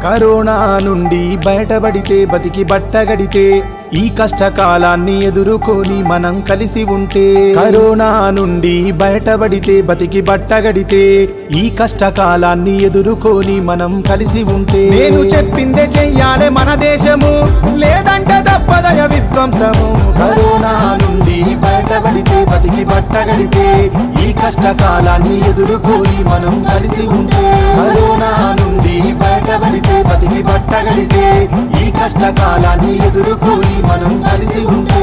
corona నుండి బయటపడితే బతికి బట్టగడితే ఈ కష్టకాలాన్ని ఎదుర్కొని మనం కలిసి ఉంటే కరోనా నుండి బయటపడితే బతికి బట్టగడితే ఈ కష్టకాలాన్ని ఎదుర్కొని మనం కలిసి ఉంటే నేను చెప్పిందే చెయ్యాలి మన దేశము లేదంటే తప్పదయ విధ్వంసము కరోనా నుండి బయటపడితే బతికి బట్టగడితే ఈ కష్టకాలాన్ని ఎదుర్కొని మనం కలిసి ఉంటే కరోనా నుండి బయటపడితే బతికి బట్టగడితే ఈ కష్టకాలాన్ని ఎదుర్కొని మనం కలిసి ఉంటే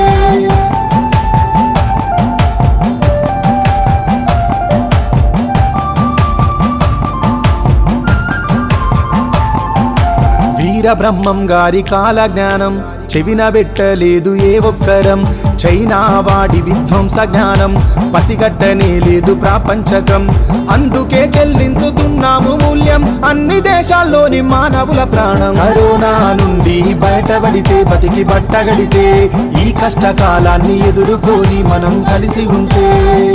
వీర బ్రహ్మం గారి కాల జ్ఞానం చెవిన పెట్టలేదు ఏ ఒక్కరం చైనా వాడి విధ్వంస జ్ఞానం పసిగట్టనే లేదు ప్రాపంచకం అందుకే చెల్లించుతున్నాము మూల్యం అన్ని దేశాల్లోని మానవుల ప్రాణం కరోనా నుండి బయటపడితే బతికి బట్టగడితే ఈ కష్టకాలాన్ని ఎదుర్కొని మనం కలిసి ఉంటే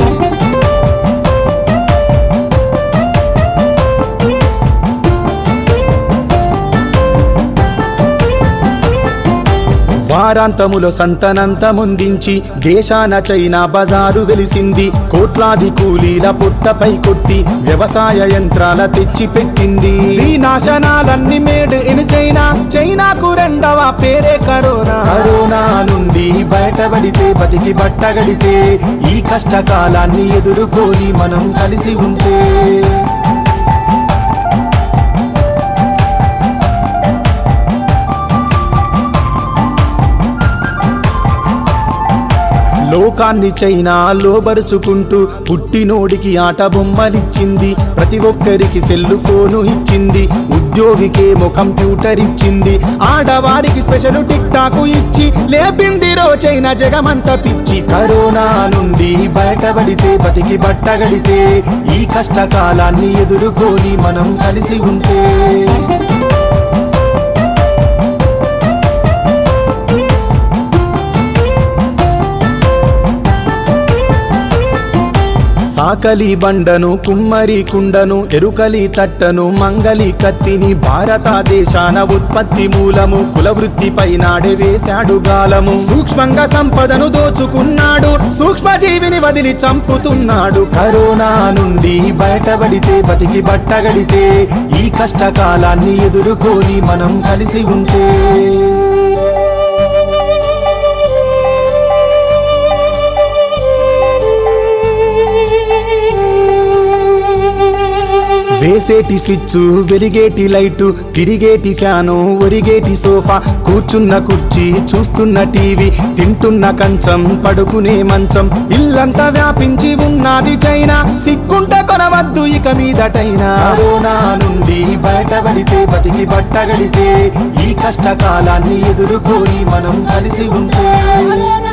వారాంతములో సంతనంతముందించి దేశాన చైనా బజారు వెలిసింది కోట్లాది కూలీల పుట్టపై కొట్టి వ్యవసాయ యంత్రాల తెచ్చి పెట్టింది ఈ నాశనాలన్నీ మేడ్ ఇన్ చైనా చైనాకు రెండవ పేరే కరోనా కరోనా నుండి బయటపడితే బతికి బట్టగడితే ఈ కష్టకాలాన్ని ఎదుర్కొని మనం కలిసి ఉంటే లోకాన్ని చైనా లోబరుచుకుంటూ పుట్టినోడికి ఆట బొమ్మలిచ్చింది ప్రతి ఒక్కరికి సెల్లు ఫోను ఇచ్చింది ఉద్యోగికేమో కంప్యూటర్ ఇచ్చింది ఆడవారికి స్పెషల్ టిక్ టాక్ ఇచ్చి లేపింది రో చైనా జగమంత పిచ్చి కరోనా నుండి బయటపడితే బతికి బట్టగడితే ఈ కష్టకాలాన్ని ఎదుర్కొని మనం కలిసి ఉంటే సాకలి బండను కుమ్మరి కుండను ఎరుకలి తట్టను మంగలి కత్తిని భారతదేశాన ఉత్పత్తి మూలము కులవృత్తిపై నాడే వేశాడు గాలము సూక్ష్మంగా సంపదను దోచుకున్నాడు సూక్ష్మ జీవిని వదిలి చంపుతున్నాడు కరోనా నుండి బయటపడితే బతికి బట్టగడితే ఈ కష్టకాలాన్ని ఎదుర్కొని మనం కలిసి ఉంటే వేసేటి స్విచ్ వెలిగేటి లైటు తిరిగేటి ఫ్యాను ఒరిగేటి సోఫా కూర్చున్న కుర్చీ చూస్తున్న టీవీ తింటున్న కంచం పడుకునే మంచం ఇల్లంతా వ్యాపించి ఉన్నది చైనా సిగ్గుంటే కొనవద్దు ఇక మీదటైనా కరోనా నుండి బయటపడితే బతికి బట్టగడితే ఈ కష్టకాలాన్ని ఎదుర్కొని మనం కలిసి ఉంటే